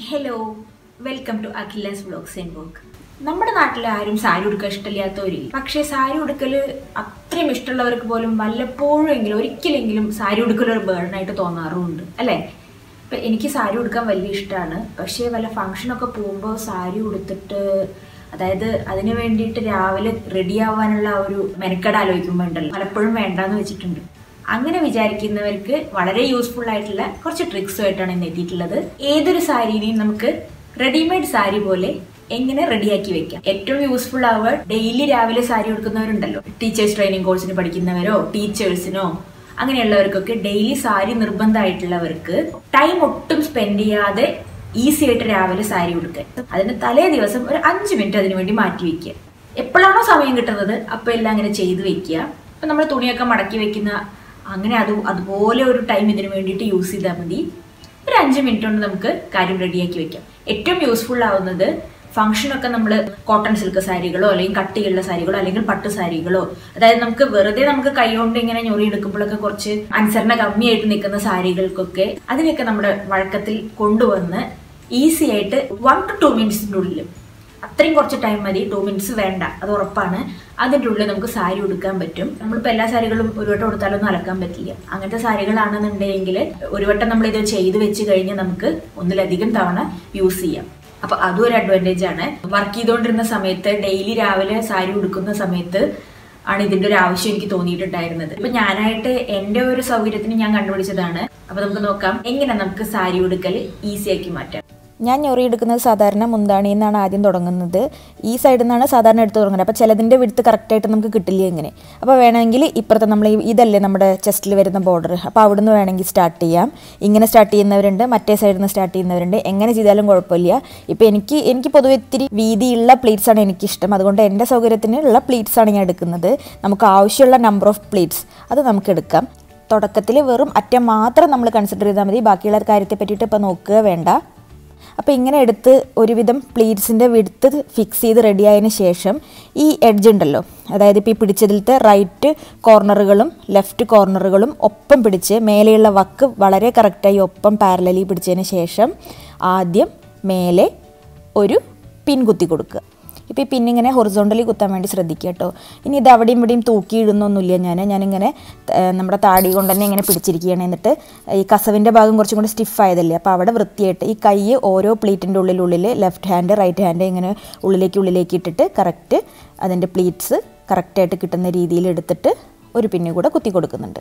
hello welcome to Akhila's vlogs and work നമ്മുടെ നാട്ടിൽ ആരും സാരി ഉടുക്കാൻ ഇഷ്ടമില്ലാത്തവരില്ല പക്ഷേ സാരി ഉടുക്കല് അത്രയും ഇഷ്ടമുള്ളവർക്ക് പോലും വല്ലപ്പോഴും എങ്കിലും ഒരിക്കലെങ്കിലും സാരി ഉടുക്കൽ ഒരു ബേർഡനായിട്ട് തോന്നാറുമുണ്ട് അല്ലേ ഇപ്പം എനിക്ക് സാരി ഉടുക്കാൻ വലിയ ഇഷ്ടമാണ് പക്ഷേ വല്ല ഫംഗ്ഷനൊക്കെ പോകുമ്പോൾ സാരി ഉടുത്തിട്ട് അതായത് അതിന് വേണ്ടിയിട്ട് രാവിലെ റെഡി ആവാനുള്ള ആ ഒരു മെനക്കെട് ആലോചിക്കുമ്പോൾ ഉണ്ടല്ലോ പലപ്പോഴും വേണ്ടാന്ന് വെച്ചിട്ടുണ്ട് അങ്ങനെ വിചാരിക്കുന്നവർക്ക് വളരെ യൂസ്ഫുൾ ആയിട്ടുള്ള കുറച്ച് ട്രിക്സുമായിട്ടാണ് ഇന്ന് എത്തിയിട്ടുള്ളത് ഏതൊരു സാരിനെയും നമുക്ക് റെഡിമെയ്ഡ് സാരി പോലെ എങ്ങനെ റെഡിയാക്കി വെക്കാം ഏറ്റവും യൂസ്ഫുൾ ആവുക ഡെയിലി രാവിലെ സാരി ഉടുക്കുന്നവരുണ്ടല്ലോ ടീച്ചേഴ്സ് ട്രെയിനിങ് കോഴ്സിന് പഠിക്കുന്നവരോ ടീച്ചേഴ്സിനോ അങ്ങനെയുള്ളവർക്കൊക്കെ ഡെയിലി സാരി നിർബന്ധമായിട്ടുള്ളവർക്ക് ടൈം ഒട്ടും സ്പെൻഡ് ചെയ്യാതെ ഈസി ആയിട്ട് രാവിലെ സാരി ഉടുക്കുക അതിന് തലേ ദിവസം ഒരു അഞ്ച് മിനിറ്റ് അതിനു വേണ്ടി മാറ്റി വെക്കുക എപ്പോഴാണോ സമയം കിട്ടുന്നത് അപ്പോൾ എല്ലാം അങ്ങനെ ചെയ്ത് വെക്കുക അപ്പം നമ്മൾ തുണിയൊക്കെ മടക്കി വെക്കുന്ന അങ്ങനെ അത് അതുപോലെ ഒരു ടൈം ഇതിനു വേണ്ടിയിട്ട് യൂസ് ചെയ്താൽ മതി ഒരു അഞ്ച് മിനിറ്റ് കൊണ്ട് നമുക്ക് കാര്യം റെഡിയാക്കി വെക്കാം ഏറ്റവും യൂസ്ഫുൾ ആവുന്നത് ഫംഗ്ഷനൊക്കെ നമ്മൾ കോട്ടൺ സിൽക്ക് സാരികളോ അല്ലെങ്കിൽ കട്ടിയുള്ള സാരികളോ അല്ലെങ്കിൽ പട്ട് സാരികളോ അതായത് നമുക്ക് വെറുതെ നമുക്ക് കൈകൊണ്ട് ഇങ്ങനെ ഞൊറി എടുക്കുമ്പോഴൊക്കെ കുറച്ച് അനുസരണ കമ്മിയായിട്ട് നിൽക്കുന്ന സാരികൾക്കൊക്കെ അതിനെയൊക്കെ നമ്മുടെ വഴക്കത്തിൽ കൊണ്ടുവന്ന് ഈസി ആയിട്ട് വൺ ടു ടു മിനിറ്റ്സിൻ്റെ ഉള്ളിൽ അത്രയും കുറച്ച് ടൈം മതി ടു മിനിറ്റ്സ് വേണ്ട അത് ഉറപ്പാണ് അതിൻ്റെ ഉള്ളിൽ നമുക്ക് സാരി ഉടുക്കാൻ പറ്റും നമ്മളിപ്പോൾ എല്ലാ സാരികളും ഒരു വട്ടം ഉടുത്താലൊന്നും അലക്കാൻ പറ്റില്ല അങ്ങനത്തെ സാരികളാണെന്നുണ്ടെങ്കിൽ ഒരു വട്ടം നമ്മൾ ഇത് ചെയ്ത് വെച്ച് കഴിഞ്ഞാൽ നമുക്ക് ഒന്നിലധികം തവണ യൂസ് ചെയ്യാം അപ്പൊ അതും ഒരു അഡ്വാൻറ്റേജ് ആണ് വർക്ക് ചെയ്തുകൊണ്ടിരുന്ന സമയത്ത് ഡെയിലി രാവിലെ സാരി ഉടുക്കുന്ന സമയത്ത് ആണ് ഇതിന്റെ ഒരു ആവശ്യം എനിക്ക് തോന്നിയിട്ടുണ്ടായിരുന്നത് ഇപ്പൊ ഞാനായിട്ട് എന്റെ ഒരു സൗകര്യത്തിന് ഞാൻ കണ്ടുപിടിച്ചതാണ് അപ്പൊ നമുക്ക് നോക്കാം എങ്ങനെ നമുക്ക് സാരി ഉടുക്കൽ ഈസി ആക്കി മാറ്റാം ഞാൻ ഞൊറി എടുക്കുന്നത് സാധാരണ മുന്താണിയിൽ നിന്നാണ് ആദ്യം തുടങ്ങുന്നത് ഈ സൈഡിൽ നിന്നാണ് സാധാരണ എടുത്ത് തുടങ്ങുന്നത് അപ്പോൾ ചിലതിൻ്റെ വിടുത്ത് കറക്റ്റായിട്ട് നമുക്ക് കിട്ടില്ല ഇങ്ങനെ അപ്പോൾ വേണമെങ്കിൽ ഇപ്പുറത്തെ നമ്മൾ ഈ- ഇതല്ലേ നമ്മുടെ ചെസ്റ്റിൽ വരുന്ന ബോർഡർ അപ്പോൾ അവിടുന്ന് വേണമെങ്കിൽ സ്റ്റാർട്ട് ചെയ്യാം ഇങ്ങനെ സ്റ്റാർട്ട് ചെയ്യുന്നവരുണ്ട് മറ്റേ സൈഡിൽ നിന്ന് സ്റ്റാർട്ട് ചെയ്യുന്നവരുണ്ട് എങ്ങനെ ചെയ്താലും കുഴപ്പമില്ല ഇപ്പോൾ എനിക്ക് എനിക്ക് പൊതുവെ ഇത്തിരി വീതിയുള്ള പ്ലീറ്റ്സ് ആണ് എനിക്കിഷ്ടം അതുകൊണ്ട് എൻ്റെ സൗകര്യത്തിനുള്ള പ്ലീറ്റ്സ് ആണ് ഞാൻ എടുക്കുന്നത് നമുക്ക് ആവശ്യമുള്ള നമ്പർ ഓഫ് പ്ലീറ്റ്സ് അത് നമുക്ക് എടുക്കാം തുടക്കത്തിൽ വെറും അറ്റം മാത്രം നമ്മൾ കൺസിഡർ ചെയ്താൽ മതി ബാക്കിയുള്ള കാര്യത്തെ പറ്റിയിട്ട് ഇപ്പോൾ നോക്കുക വേണ്ട അപ്പോൾ ഇങ്ങനെ എടുത്ത് ഒരുവിധം പ്ലീറ്റ്സിൻ്റെ വിടുത്ത് ഫിക്സ് ചെയ്ത് റെഡി ആയതിനു ശേഷം ഈ എഡ്ജ് ഉണ്ടല്ലോ അതായത് ഇപ്പോൾ ഈ പിടിച്ചതിലത്തെ റൈറ്റ് കോർണറുകളും ലെഫ്റ്റ് കോർണറുകളും ഒപ്പം പിടിച്ച് മേലെയുള്ള വക്ക് വളരെ കറക്റ്റായി ഒപ്പം പാരലലി പിടിച്ചതിന് ശേഷം ആദ്യം മേലെ ഒരു പിൻ കുത്തി കൊടുക്കുക ഇപ്പോൾ ഈ പിന്നിങ്ങനെ ഹൊറിസോണ്ടലി കുത്താൻ വേണ്ടി ശ്രദ്ധിക്കുക കേട്ടോ ഇനി ഇത് അവിടെയും ഇവിടെയും തൂക്കിയിടുന്നൊന്നുമില്ല ഞാൻ ഞാനിങ്ങനെ ആ, നമ്മുടെ താടി കൊണ്ട് തന്നെ ഇങ്ങനെ പിടിച്ചിരിക്കുകയാണ് എന്നിട്ട് ഈ കസവിൻ്റെ ഭാഗം കുറച്ചും കൂടി സ്റ്റിഫ് ആയതല്ലേ അപ്പോൾ അവിടെ വൃത്തിയായിട്ട് ഈ കൈ ഓരോ പ്ലീറ്റിൻ്റെ ഉള്ളിലുള്ളിൽ ലെഫ്റ്റ് ഹാൻഡ് റൈറ്റ് ഹാൻഡ് ഇങ്ങനെ ഉള്ളിലേക്ക് ഉള്ളിലേക്ക് ഇട്ടിട്ട് കറക്റ്റ് അതിൻ്റെ പ്ലീറ്റ്സ് കറക്റ്റായിട്ട് കിട്ടുന്ന രീതിയിൽ എടുത്തിട്ട് ഒരു പിന്നു കൂടെ കുത്തി കൊടുക്കുന്നുണ്ട്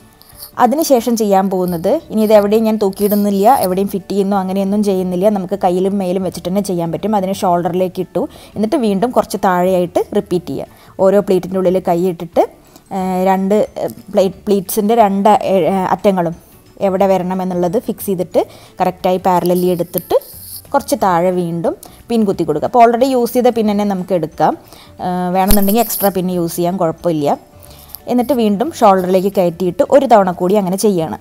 അതിനുശേഷം ചെയ്യാൻ പോകുന്നത് ഇനി ഇത് എവിടെയും ഞാൻ തൂക്കിയിടുന്നില്ല എവിടെയും ഫിറ്റ് ചെയ്യുന്നു അങ്ങനെയൊന്നും ചെയ്യുന്നില്ല നമുക്ക് കയ്യിലും മേലും വെച്ചിട്ട് തന്നെ ചെയ്യാൻ പറ്റും അതിന് ഷോൾഡറിലേക്ക് ഇട്ടു എന്നിട്ട് വീണ്ടും കുറച്ച് താഴെയായിട്ട് റിപ്പീറ്റ് ചെയ്യുക ഓരോ പ്ലേറ്റിൻ്റെ ഉള്ളിൽ കൈ ഇട്ടിട്ട് ആ, രണ്ട് പ്ലേറ്റ് പ്ലീറ്റ്സിൻ്റെ രണ്ട് ആ, അറ്റങ്ങളും എവിടെ വരണം എന്നുള്ളത് ഫിക്സ് ചെയ്തിട്ട് കറക്റ്റായി പാരലലി എടുത്തിട്ട് കുറച്ച് താഴെ വീണ്ടും പിൻ കുത്തി കൊടുക്കുക അപ്പോൾ ഓൾറെഡി യൂസ് ചെയ്ത പിൻ തന്നെ നമുക്ക് എടുക്കാം ആ, വേണമെന്നുണ്ടെങ്കിൽ എക്സ്ട്രാ പിൻ യൂസ് ചെയ്യാൻ കുഴപ്പമില്ല എന്നിട്ട് വീണ്ടും ഷോൾഡറിലേക്ക് കയറ്റിയിട്ട് ഒരു തവണ കൂടി അങ്ങനെ ചെയ്യണം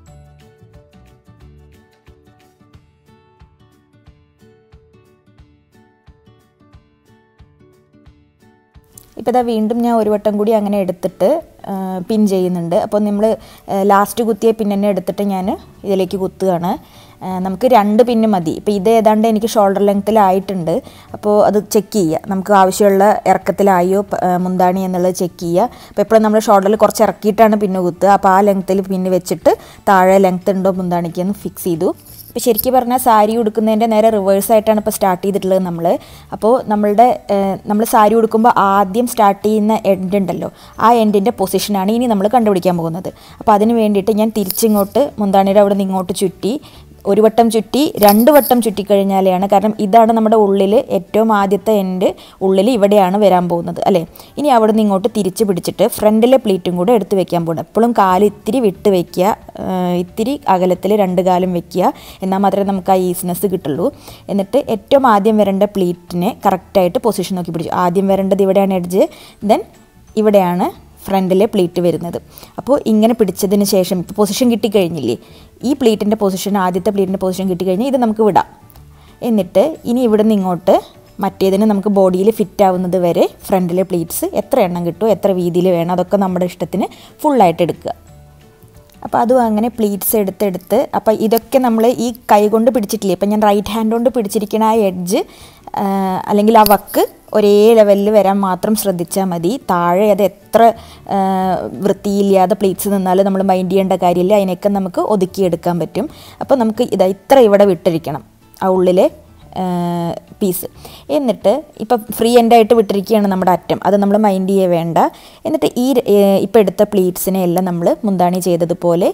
ഇപ്പോൾ ഇതാ വീണ്ടും ഞാൻ ഒരു വട്ടം കൂടി അങ്ങനെ എടുത്തിട്ട് ആ, പിൻ ചെയ്യുന്നുണ്ട് അപ്പോൾ നമ്മൾ ലാസ്റ്റ് കുത്തിയ പിൻ തന്നെ എടുത്തിട്ട് ഞാൻ ഇതിലേക്ക് കുത്തുകയാണ് ആ, നമുക്ക് രണ്ട് പിന്ന് മതി ഇപ്പോൾ ഇത് ഏതാണ്ട് എനിക്ക് ഷോൾഡർ ലെങ്ത്തിലായിട്ടുണ്ട് അപ്പോൾ അത് ചെക്ക് ചെയ്യുക നമുക്ക് ആവശ്യമുള്ള ഇറക്കത്തിലായോ പ- ആ, മുന്താണി എന്നുള്ളത് ചെക്ക് ചെയ്യുക അപ്പോൾ എപ്പോഴും നമ്മൾ ഷോൾഡറിൽ കുറച്ച് ഇറക്കിയിട്ടാണ് പിന്ന് കുത്തുക അപ്പോൾ ആ ലെങ്ത്തിൽ പിന്ന് വെച്ചിട്ട് താഴെ ലെങ്ത് ഉണ്ടോ മുന്താണിക്ക് എന്ന് ഫിക്സ് ചെയ്തു ഇപ്പോൾ ശരിക്കും പറഞ്ഞാൽ സാരി ഉടുക്കുന്നതിൻ്റെ നേരെ റിവേഴ്സ് ആയിട്ടാണ് ഇപ്പോൾ സ്റ്റാർട്ട് ചെയ്തിട്ടുള്ളത് നമ്മൾ അപ്പോൾ നമ്മളുടെ നമ്മൾ സാരി ഉടുക്കുമ്പോൾ ആദ്യം സ്റ്റാർട്ട് ചെയ്യുന്ന എൻഡ് ഉണ്ടല്ലോ ആ എൻഡിൻ്റെ പൊസിഷനാണ് ഇനി നമ്മൾ കണ്ടുപിടിക്കാൻ പോകുന്നത് അപ്പോൾ അതിന് വേണ്ടിയിട്ട് ഞാൻ തിരിച്ചിങ്ങോട്ട് മുന്താണിയുടെ അവിടെ നിന്ന് ഇങ്ങോട്ട് ചുറ്റി ഒരു വട്ടം ചുറ്റി രണ്ട് വട്ടം ചുറ്റിക്കഴിഞ്ഞാലെയാണ് കാരണം ഇതാണ് നമ്മുടെ ഉള്ളിൽ ഏറ്റവും ആദ്യത്തെ എൻഡ് ഉള്ളിൽ ഇവിടെയാണ് വരാൻ പോകുന്നത് അല്ലേ ഇനി അവിടെ നിന്ന് ഇങ്ങോട്ട് തിരിച്ച് പിടിച്ചിട്ട് ഫ്രണ്ടിലെ പ്ലീറ്റും കൂടെ എടുത്ത് വെക്കാൻ പോകണം എപ്പോഴും കാല് ഇത്തിരി വിട്ട് വെക്കുക ആ, ഇത്തിരി അകലത്തിൽ രണ്ട് കാലും വെക്കുക എന്നാൽ മാത്രമേ നമുക്ക് ആ ഈസിനെസ് കിട്ടുള്ളൂ എന്നിട്ട് ഏറ്റവും ആദ്യം വരേണ്ട പ്ലീറ്റിനെ കറക്റ്റായിട്ട് പൊസിഷൻ നോക്കി പിടിച്ചു ആദ്യം വരേണ്ടത് ഇവിടെയാണ് എഡ്ജ് ദെൻ ഇവിടെയാണ് ഫ്രണ്ടിലെ പ്ലീറ്റ് വരുന്നത് അപ്പോൾ ഇങ്ങനെ പിടിച്ചതിന് ശേഷം ഇപ്പോൾ പൊസിഷൻ കിട്ടിക്കഴിഞ്ഞില്ലേ ഈ പ്ലീറ്റിൻ്റെ പൊസിഷൻ ആദ്യത്തെ പ്ലീറ്റിൻ്റെ പൊസിഷൻ കിട്ടിക്കഴിഞ്ഞാൽ ഇത് നമുക്ക് വിടാം എന്നിട്ട് ഇനി ഇവിടെ നിന്ന് ഇങ്ങോട്ട് മറ്റേതിന് നമുക്ക് ബോഡിയിൽ ഫിറ്റ് ആവുന്നത് വരെ ഫ്രണ്ടിലെ പ്ലീറ്റ്സ് എത്ര എണ്ണം കിട്ടുമോ എത്ര വീതിയിൽ വേണം അതൊക്കെ നമ്മുടെ ഇഷ്ടത്തിന് ഫുള്ളായിട്ട് എടുക്കുക അപ്പോൾ അതും അങ്ങനെ പ്ലീറ്റ്സ് എടുത്തെടുത്ത് അപ്പോൾ ഇതൊക്കെ നമ്മൾ ഈ കൈ കൊണ്ട് പിടിച്ചിട്ടില്ലേ ഇപ്പം ഞാൻ റൈറ്റ് ഹാൻഡ് കൊണ്ട് പിടിച്ചിരിക്കുന്ന ആ എഡ്ജ് അല്ലെങ്കിൽ ആ വക്ക് ഒരേ ലെവലിൽ വരാൻ മാത്രം ശ്രദ്ധിച്ചാൽ മതി താഴെ അത് എത്ര ആ, വൃത്തിയില്ലാതെ പ്ലേറ്റ്സ് നിന്നാലും നമ്മൾ മൈൻഡ് ചെയ്യേണ്ട കാര്യമില്ല അതിനൊക്കെ നമുക്ക് ഒതുക്കിയെടുക്കാൻ പറ്റും അപ്പോൾ നമുക്ക് ഇതാ ഇത്ര ഇവിടെ വിട്ടിരിക്കണം ആ ഉള്ളിലെ പീസ് എന്നിട്ട് ഇപ്പം ഫ്രീ എൻഡായിട്ട് വിട്ടിരിക്കുകയാണ് നമ്മുടെ അറ്റം അത് നമ്മൾ മൈൻഡ് ചെയ്യേ വേണ്ട എന്നിട്ട് ഈ ഇപ്പം എടുത്ത പ്ലീറ്റ്സിനെ എല്ലാം നമ്മൾ മുന്താണി ചെയ്തതുപോലെ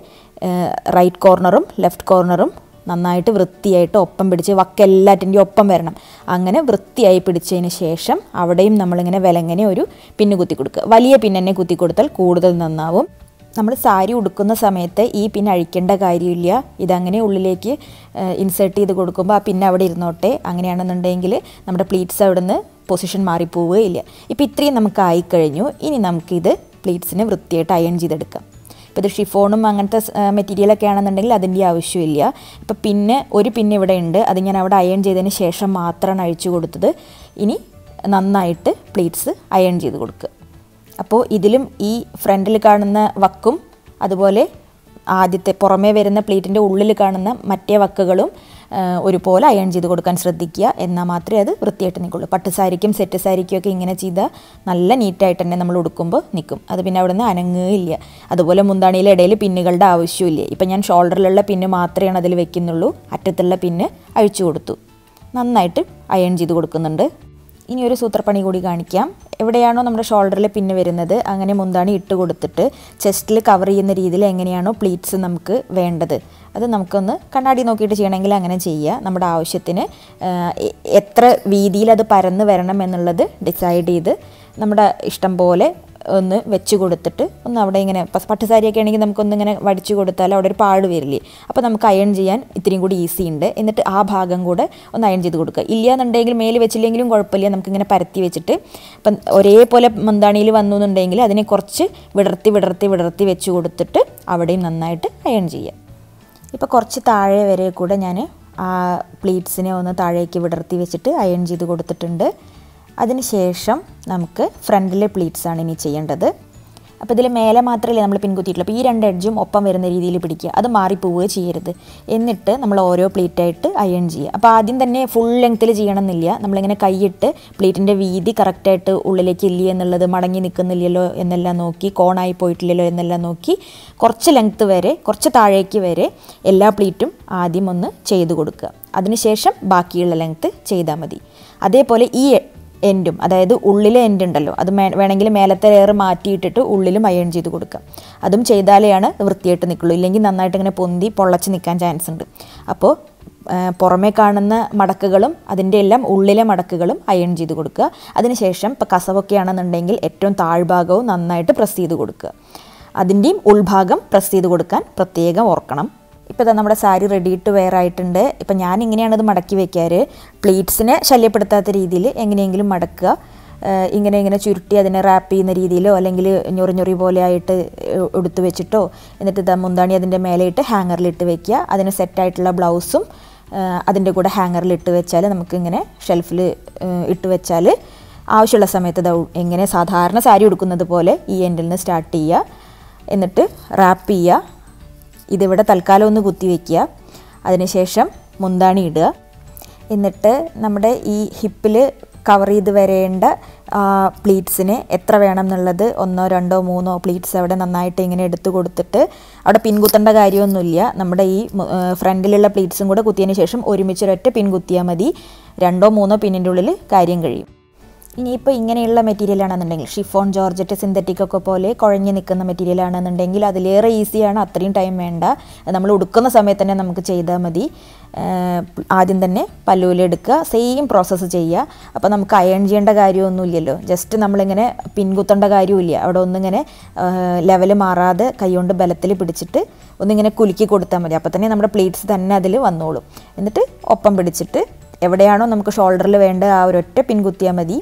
റൈറ്റ് കോർണറും ലെഫ്റ്റ് കോർണറും നന്നായിട്ട് വൃത്തിയായിട്ട് ഒപ്പം പിടിച്ച് വക്കെല്ലാറ്റിൻ്റെയും ഒപ്പം വരണം അങ്ങനെ വൃത്തിയായി പിടിച്ചതിന് ശേഷം അവിടെയും നമ്മളിങ്ങനെ വിലങ്ങനെ ഒരു പിന്ന് കുത്തി കൊടുക്കുക വലിയ പിന്നെ കുത്തി കൊടുത്താൽ കൂടുതൽ നന്നാവും നമ്മൾ സാരി ഉടുക്കുന്ന സമയത്ത് ഈ പിൻ അഴിക്കേണ്ട കാര്യമില്ല ഇതങ്ങനെ ഉള്ളിലേക്ക് ഇൻസേർട്ട് ചെയ്ത് കൊടുക്കുമ്പോൾ ആ പിന്നെ അവിടെ ഇരുന്നോട്ടെ അങ്ങനെയാണെന്നുണ്ടെങ്കിൽ നമ്മുടെ പ്ലീറ്റ്സ് അവിടെ നിന്ന് പൊസിഷൻ മാറിപ്പോവുകയില്ല ഇപ്പോൾ ഇത്രയും നമുക്ക് ആയിക്കഴിഞ്ഞു ഇനി നമുക്കിത് പ്ലീറ്റ്സിനെ വൃത്തിയായിട്ട് അയൺ ചെയ്തെടുക്കാം ഇപ്പോൾ ഇത് ഷിഫോണും അങ്ങനത്തെ മെറ്റീരിയലൊക്കെ ആണെന്നുണ്ടെങ്കിൽ അതിൻ്റെ ആവശ്യമില്ല ഇപ്പോൾ പിന്നെ ഒരു പിന്നെ ഇവിടെ ഉണ്ട് അത് ഞാൻ അവിടെ അയൺ ചെയ്തതിന് ശേഷം മാത്രമാണ് അഴിച്ചു കൊടുത്തത് ഇനി നന്നായിട്ട് പ്ലീറ്റ്സ് അയൺ ചെയ്ത് കൊടുക്കുക അപ്പോൾ ഇതിലും ഈ ഫ്രണ്ടിൽ കാണുന്ന വക്കും അതുപോലെ ആദ്യത്തെ പുറമേ വരുന്ന പ്ലേറ്റിൻ്റെ ഉള്ളിൽ കാണുന്ന മറ്റേ വക്കുകളും ആ, ഒരുപോലെ അയൺ ചെയ്ത് കൊടുക്കാൻ ശ്രദ്ധിക്കുക എന്നാൽ മാത്രമേ അത് വൃത്തിയായിട്ട് നിൽക്കുള്ളൂ പട്ട് സാരിക്കും സെറ്റ് സാരിക്കും ഒക്കെ ഇങ്ങനെ ചെയ്താൽ നല്ല നീറ്റായിട്ട് തന്നെ നമ്മൾ ഉടുക്കുമ്പോൾ നിൽക്കും അത് പിന്നെ അവിടെ നിന്ന് അനങ്ങുകയില്ല അതുപോലെ മുന്താണിയിലെ ഇടയിൽ പിന്നുകളുടെ ആവശ്യമില്ല ഇപ്പം ഞാൻ ഷോൾഡറിലുള്ള പിന്ന് മാത്രമേ അതിൽ വെക്കുന്നുള്ളൂ അറ്റത്തുള്ള പിന്ന് അഴിച്ചു കൊടുത്തു നന്നായിട്ട് അയൺ ചെയ്ത് കൊടുക്കുന്നുണ്ട് ഇനി ഒരു സൂത്രപ്പണി കൂടി കാണിക്കാം എവിടെയാണോ നമ്മുടെ ഷോൾഡറിൽ പിന്നെ വരുന്നത് അങ്ങനെ മുന്താണി ഇട്ട് കൊടുത്തിട്ട് ചെസ്റ്റിൽ കവർ ചെയ്യുന്ന രീതിയിൽ എങ്ങനെയാണോ പ്ലീറ്റ്സ് നമുക്ക് വേണ്ടത് അത് നമുക്കൊന്ന് കണ്ണാടി നോക്കിയിട്ട് ചെയ്യണമെങ്കിൽ അങ്ങനെ ചെയ്യുക നമ്മുടെ ആവശ്യത്തിന് ആ, എ- എത്ര വീതിയിൽ അത് പരന്ന് വരണം എന്നുള്ളത് ഡിസൈഡ് ചെയ്ത് നമ്മുടെ ഇഷ്ടം പോലെ ഒന്ന് വെച്ച് കൊടുത്തിട്ട് ഒന്ന് അവിടെ ഇങ്ങനെ പ- പട്ടുസാരിയൊക്കെ ആണെങ്കിൽ നമുക്കൊന്ന് ഇങ്ങനെ വടിച്ചു കൊടുത്താൽ അവിടെ ഒരു പാട് വരില്ലേ അപ്പോൾ നമുക്ക് അയൺ ചെയ്യാൻ ഇത്രയും കൂടി ഈസി ഉണ്ട് എന്നിട്ട് ആ ഭാഗം കൂടെ ഒന്ന് അയൺ ചെയ്ത് കൊടുക്കുക ഇല്ല എന്നുണ്ടെങ്കിൽ മേല് വെച്ചില്ലെങ്കിലും കുഴപ്പമില്ല നമുക്കിങ്ങനെ പരത്തി വെച്ചിട്ട് ഇപ്പം ഒരേപോലെ മന്താണിയിൽ വന്നു എന്നുണ്ടെങ്കിൽ അതിനെ കുറച്ച് വിടർത്തി വിടർത്തി വിടർത്തി വെച്ച് കൊടുത്തിട്ട് അവിടെയും നന്നായിട്ട് അയൺ ചെയ്യുക ഇപ്പോൾ കുറച്ച് താഴെ വരെ കൂടെ ഞാൻ ആ പ്ലീറ്റ്സിനെ ഒന്ന് താഴേക്ക് വിടർത്തി വെച്ചിട്ട് അയൺ ചെയ്ത് കൊടുത്തിട്ടുണ്ട് അതിനുശേഷം നമുക്ക് ഫ്രണ്ടിലെ പ്ലീറ്റ്സ് ആണ് ഇനി ചെയ്യേണ്ടത് അപ്പോൾ ഇതിൽ മേലെ മാത്രമല്ലേ നമ്മൾ പിൻകുത്തിയിട്ടുള്ളൂ അപ്പോൾ ഈ രണ്ട് എഡ്ജും ഒപ്പം വരുന്ന രീതിയിൽ പിടിക്കുക അത് മാറിപ്പോവുക ചെയ്യരുത് എന്നിട്ട് നമ്മൾ ഓരോ പ്ലീറ്റായിട്ട് അയൺ ചെയ്യുക അപ്പോൾ ആദ്യം തന്നെ ഫുൾ ലെങ്ത്തിൽ ചെയ്യണമെന്നില്ല നമ്മളിങ്ങനെ കൈയിട്ട് പ്ലീറ്റിൻ്റെ വീതി കറക്റ്റായിട്ട് ഉള്ളിലേക്ക് ഇല്ല എന്നുള്ളത് മടങ്ങി നിൽക്കുന്നില്ലല്ലോ എന്നെല്ലാം നോക്കി കോണായി പോയിട്ടില്ലല്ലോ എന്നെല്ലാം നോക്കി കുറച്ച് ലെങ്ത്ത് വരെ കുറച്ച് താഴേക്ക് വരെ എല്ലാ പ്ലീറ്റും ആദ്യം ഒന്ന് ചെയ്ത് കൊടുക്കുക അതിനുശേഷം ബാക്കിയുള്ള ലെങ്ത്ത് ചെയ്താൽ മതി അതേപോലെ ഈ എൻഡും അതായത് ഉള്ളിലെ എൻഡ് ഉണ്ടല്ലോ അത് മേ വേണമെങ്കിൽ മേലത്തെ ലെയർ മാറ്റിയിട്ടിട്ട് ഉള്ളിലും അയൺ ചെയ്ത് കൊടുക്കാം അതും ചെയ്താലെയാണ് വൃത്തിയായിട്ട് നിൽക്കുള്ളൂ ഇല്ലെങ്കിൽ നന്നായിട്ട് ഇങ്ങനെ പൊന്തി പൊള്ളച്ച് നിൽക്കാൻ ചാൻസ് ഉണ്ട് അപ്പോൾ ആ, പുറമേ കാണുന്ന മടക്കുകളും അതിൻ്റെ എല്ലാം ഉള്ളിലെ മടക്കുകളും അയൺ ചെയ്ത് കൊടുക്കുക അതിനുശേഷം ഇപ്പോൾ കസവൊക്കെ ആണെന്നുണ്ടെങ്കിൽ ഏറ്റവും താഴ്ഭാഗവും നന്നായിട്ട് പ്രസ് ചെയ്ത് കൊടുക്കുക അതിൻ്റെയും ഉൾഭാഗം പ്രസ് ചെയ്ത് കൊടുക്കാൻ പ്രത്യേകം ഓർക്കണം ഇപ്പോൾ ഇതാ നമ്മുടെ സാരി റെഡി ടു വെയർ ആയിട്ടുണ്ട് ഇപ്പം ഞാൻ ഇങ്ങനെയാണ് ഇത് മടക്കി വെക്കാറ് പ്ലീറ്റ്സിനെ ശല്യപ്പെടുത്താത്ത രീതിയിൽ എങ്ങനെയെങ്കിലും മടക്കുക ഏഹ് ഇങ്ങനെ ഇങ്ങനെ ചുരുട്ടി അതിനെ റാപ്പ് ചെയ്യുന്ന രീതിയിലോ അല്ലെങ്കിൽ ഞൊറി ഞൊറി പോലെ ആയിട്ട് ഏഹ് എടുത്ത് വെച്ചിട്ടോ എന്നിട്ട് ഇതാ മുന്താണി അതിൻ്റെ മേലെ ഇട്ട് ഹാങ്ങറിലിട്ട് വെക്കുക അതിന് സെറ്റായിട്ടുള്ള ബ്ലൗസും അതിൻ്റെ കൂടെ ഹാങ്ങറിൽ ഇട്ട് വെച്ചാൽ നമുക്കിങ്ങനെ ഷെൽഫിൽ ഇട്ട് വെച്ചാൽ ആവശ്യമുള്ള സമയത്ത് ഇതാ എങ്ങനെ സാധാരണ സാരി ഉടുക്കുന്നത് പോലെ ഈ എൻഡിൽ നിന്ന് സ്റ്റാർട്ട് ചെയ്യുക എന്നിട്ട് റാപ്പ് ചെയ്യുക ഇതിവിടെ തൽക്കാലം ഒന്ന് കുത്തി വയ്ക്കുക അതിനുശേഷം മുന്താണി ഇടുക എന്നിട്ട് നമ്മുടെ ഈ ഹിപ്പിൽ കവർ ചെയ്ത് വരേണ്ട പ്ലീറ്റ്സിന് എത്ര വേണം എന്നുള്ളത് ഒന്നോ രണ്ടോ മൂന്നോ പ്ലീറ്റ്സ് അവിടെ നന്നായിട്ട് ഇങ്ങനെ എടുത്തു കൊടുത്തിട്ട് അവിടെ പിൻകുത്തേണ്ട കാര്യമൊന്നുമില്ല നമ്മുടെ ഈ മു- ആ, ഫ്രണ്ടിലുള്ള പ്ലീറ്റ്സും കൂടെ കുത്തിയതിന് ശേഷം ഒരുമിച്ച് ഒരൊറ്റ പിൻ കുത്തിയാൽ മതി രണ്ടോ മൂന്നോ പിന്നിൻ്റെ ഉള്ളിൽ കാര്യം കഴിയും ഇനിയിപ്പോൾ ഇങ്ങനെയുള്ള മെറ്റീരിയൽ ആണെന്നുണ്ടെങ്കിൽ ഷിഫോൺ ജോർജറ്റ് സിന്തറ്റിക് ഒക്കെ പോലെ കുഴഞ്ഞ് നിൽക്കുന്ന മെറ്റീരിയൽ ആണെന്നുണ്ടെങ്കിൽ അതിലേറെ ഈസിയാണ് അത്രയും ടൈം വേണ്ട അത് നമ്മൾ ഉടുക്കുന്ന സമയത്ത് തന്നെ നമുക്ക് ചെയ്താൽ മതി ആഹ് ആദ്യം തന്നെ പല്ലുവിലെടുക്കുക സെയിം പ്രോസസ്സ് ചെയ്യുക അപ്പോൾ നമുക്ക് അയൺ ചെയ്യേണ്ട കാര്യമൊന്നുമില്ലല്ലോ ജസ്റ്റ് നമ്മളിങ്ങനെ പിൻകുത്തേണ്ട കാര്യമില്ല അവിടെ ഒന്നിങ്ങനെ ലെവൽ മാറാതെ കൈകൊണ്ട് ബലത്തിൽ പിടിച്ചിട്ട് ഒന്നിങ്ങനെ കുലുക്കി കൊടുത്താൽ മതി അപ്പോൾ തന്നെ നമ്മുടെ പ്ലേറ്റ്സ് തന്നെ അതിൽ വന്നോളും എന്നിട്ട് ഒപ്പം പിടിച്ചിട്ട് എവിടെയാണോ നമുക്ക് ഷോൾഡറിൽ വേണ്ട ആ ഒരൊറ്റ പിൻ കുത്തിയാൽ മതി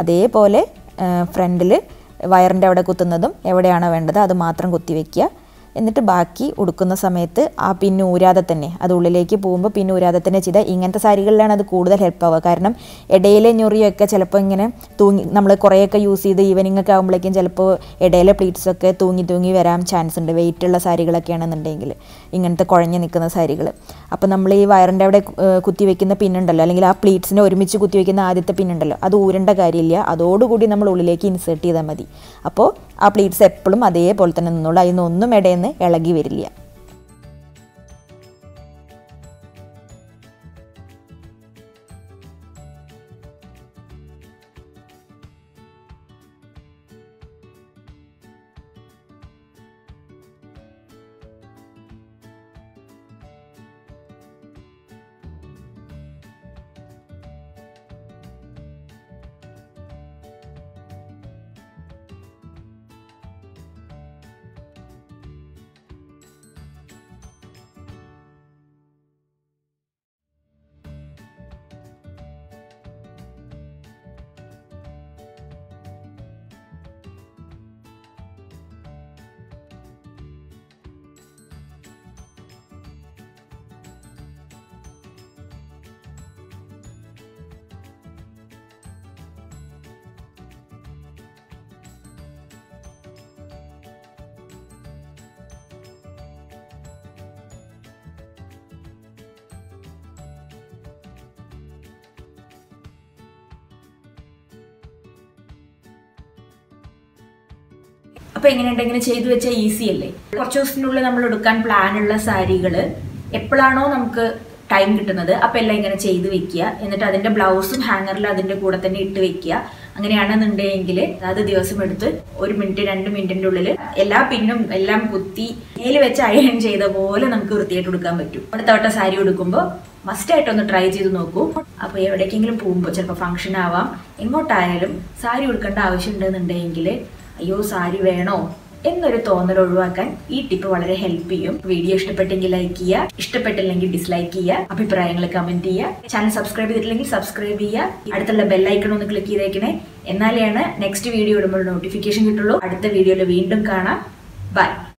അതേപോലെ ഫ്രണ്ടിൽ വയറിൻ്റെ അവിടെ കുത്തുന്നതും എവിടെയാണോ വേണ്ടത് അത് മാത്രം കുത്തി വയ്ക്കുക എന്നിട്ട് ബാക്കി ഉടുക്കുന്ന സമയത്ത് ആ പിന്ന് ഊരാതെ തന്നെ അത് ഉള്ളിലേക്ക് പോകുമ്പോൾ പിന്ന് ഊരാതെ തന്നെ ചെയ്താൽ ഇങ്ങനത്തെ സാരികളിലാണ് അത് കൂടുതൽ ഹെൽപ്പ് ആവുക കാരണം ഇടയിലെ ഞൊറിയൊക്കെ ചിലപ്പോൾ ഇങ്ങനെ തൂങ്ങി നമ്മൾ കുറേയൊക്കെ യൂസ് ചെയ്ത് ഈവനിങ് ഒക്കെ ആകുമ്പോഴേക്കും ചിലപ്പോൾ ഇടയിലെ പ്ലീറ്റ്സ് ഒക്കെ തൂങ്ങി തൂങ്ങി വരാൻ ചാൻസ് ഉണ്ട് വെയിറ്റുള്ള സാരികളൊക്കെ ആണെന്നുണ്ടെങ്കിൽ ഇങ്ങനത്തെ കുഴഞ്ഞു നിൽക്കുന്ന സാരികൾ അപ്പോൾ നമ്മൾ ഈ വയറിൻ്റെ അവിടെ ഏഹ്, കുത്തി വെക്കുന്ന പിന്നുണ്ടല്ലോ അല്ലെങ്കിൽ ആ പ്ലീറ്റ്സിനെ ഒരുമിച്ച് കുത്തി വെക്കുന്ന ആദ്യത്തെ പിന്നുണ്ടല്ലോ അത് ഊരേണ്ട കാര്യമില്ല അതോടുകൂടി നമ്മൾ ഉള്ളിലേക്ക് ഇൻസേർട്ട് ചെയ്താൽ മതി അപ്പോൾ ആ പ്ലീറ്റ്സ് എപ്പോഴും അതേപോലെ തന്നെ നിന്നോളൂ അതിൽ നിന്നൊന്നും ഇടയിൽ ഇളകി വരില്ല അപ്പൊ എങ്ങനെയുണ്ട് ഇങ്ങനെ ചെയ്തു വെച്ചാൽ ഈസി അല്ലേ കുറച്ച് ദിവസത്തിനുള്ളിൽ നമ്മൾ എടുക്കാൻ പ്ലാൻ ഉള്ള സാരികൾ എപ്പോഴാണോ നമുക്ക് ടൈം കിട്ടുന്നത് അപ്പൊ എല്ലാം ഇങ്ങനെ ചെയ്ത് വെക്കുക എന്നിട്ട് അതിന്റെ ബ്ലൗസും ഹാങ്ങറിൽ അതിന്റെ കൂടെ തന്നെ ഇട്ട് വെക്കുക അങ്ങനെയാണെന്നുണ്ടെങ്കിൽ അത് ദിവസം എടുത്ത് ഒരു മിനിറ്റ് രണ്ട് മിനിറ്റിന്റെ ഉള്ളിൽ എല്ലാ പിന്നും എല്ലാം കുത്തി നേല് വെച്ച് അയൺ ചെയ്ത പോലെ നമുക്ക് വൃത്തിയായിട്ട് കൊടുക്കാൻ പറ്റും അടുത്ത വട്ടം സാരി ഉടുക്കുമ്പോൾ മസ്റ്റ് ആയിട്ടൊന്ന് ട്രൈ ചെയ്ത് നോക്കൂ അപ്പോൾ എവിടേക്കെങ്കിലും പോകുമ്പോൾ ചിലപ്പോൾ ഫംഗ്ഷൻ ആവാം എങ്ങോട്ടായാലും സാരി ഉടുക്കേണ്ട ആവശ്യമുണ്ടെന്നുണ്ടെങ്കിൽ അയ്യോ സാരി വേണോ എന്നൊരു തോന്നൽ ഒഴിവാക്കാൻ ഈ ടിപ്പ് വളരെ ഹെൽപ്പ് ചെയ്യും വീഡിയോ ഇഷ്ടപ്പെട്ടെങ്കിൽ ലൈക്ക് ചെയ്യുക ഇഷ്ടപ്പെട്ടില്ലെങ്കിൽ ഡിസ്ലൈക്ക് ചെയ്യുക അഭിപ്രായങ്ങൾ കമന്റ് ചെയ്യുക ചാനൽ സബ്സ്ക്രൈബ് ചെയ്തിട്ടില്ലെങ്കിൽ സബ്സ്ക്രൈബ് ചെയ്യുക അടുത്തുള്ള ബെല്ലൈക്കൺ ഒന്ന് ക്ലിക്ക് ചെയ്തേക്കണേ എന്നാലെയാണ് നെക്സ്റ്റ് വീഡിയോ ഇടുമ്പോൾ നോട്ടിഫിക്കേഷൻ കിട്ടുള്ളൂ അടുത്ത വീഡിയോയിൽ വീണ്ടും കാണാം ബൈ